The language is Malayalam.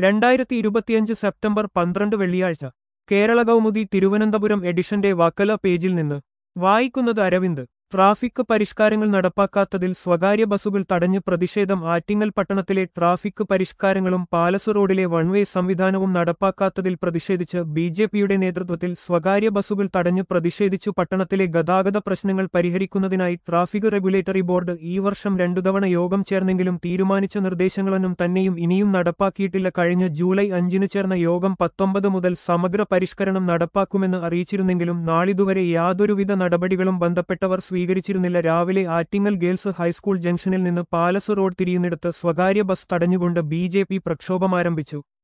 രണ്ടായിരത്തി ഇരുപത്തിയഞ്ച് സെപ്റ്റംബർ പന്ത്രണ്ട് വെള്ളിയാഴ്ച കേരള കൗമുദി തിരുവനന്തപുരം എഡിഷന്റെ വക്കല പേജിൽ നിന്ന് വായിക്കുന്നത് അരവിന്ദ് ട്രാഫിക് പരിഷ്കാരങ്ങൾ നടപ്പാക്കാത്തതിൽ സ്വകാര്യ ബസ്സുകൾ തടഞ്ഞ് പ്രതിഷേധം ആറ്റിങ്ങൽ പട്ടണത്തിലെ ട്രാഫിക് പരിഷ്കാരങ്ങളും പാലസ് റോഡിലെ വൺവേ സംവിധാനവും നടപ്പാക്കാത്തതിൽ പ്രതിഷേധിച്ച് ബി ജെ പിയുടെ നേതൃത്വത്തിൽ സ്വകാര്യ ബസ്സുകൾ തടഞ്ഞ് പ്രതിഷേധിച്ചു പട്ടണത്തിലെ ഗതാഗത പ്രശ്നങ്ങൾ പരിഹരിക്കുന്നതിനായി ട്രാഫിക് റെഗുലേറ്ററി ബോർഡ് ഈ വർഷം രണ്ടു തവണ യോഗം ചേർന്നെങ്കിലും തീരുമാനിച്ച നിർദ്ദേശങ്ങളൊന്നും തന്നെയും ഇനിയും നടപ്പാക്കിയിട്ടില്ല കഴിഞ്ഞ ജൂലൈ അഞ്ചിന് ചേർന്ന യോഗം പത്തൊമ്പത് മുതൽ സമഗ്ര പരിഷ്കരണം നടപ്പാക്കുമെന്ന് അറിയിച്ചിരുന്നെങ്കിലും നാളിതുവരെ യാതൊരുവിധ നടപടികളും ബന്ധപ്പെട്ടവർ സ്വീകരിച്ചിരുന്നില്ല രാവിലെ ആറ്റിങ്ങൽ ഗേൾസ് ഹൈസ്കൂൾ ജംഗ്ഷനിൽ നിന്ന് പാലസ് റോഡ് തിരിയുന്നിടത്ത് സ്വകാര്യ ബസ് തടഞ്ഞുകൊണ്ട് ബി ജെ പി പ്രക്ഷോഭമാരംഭിച്ചു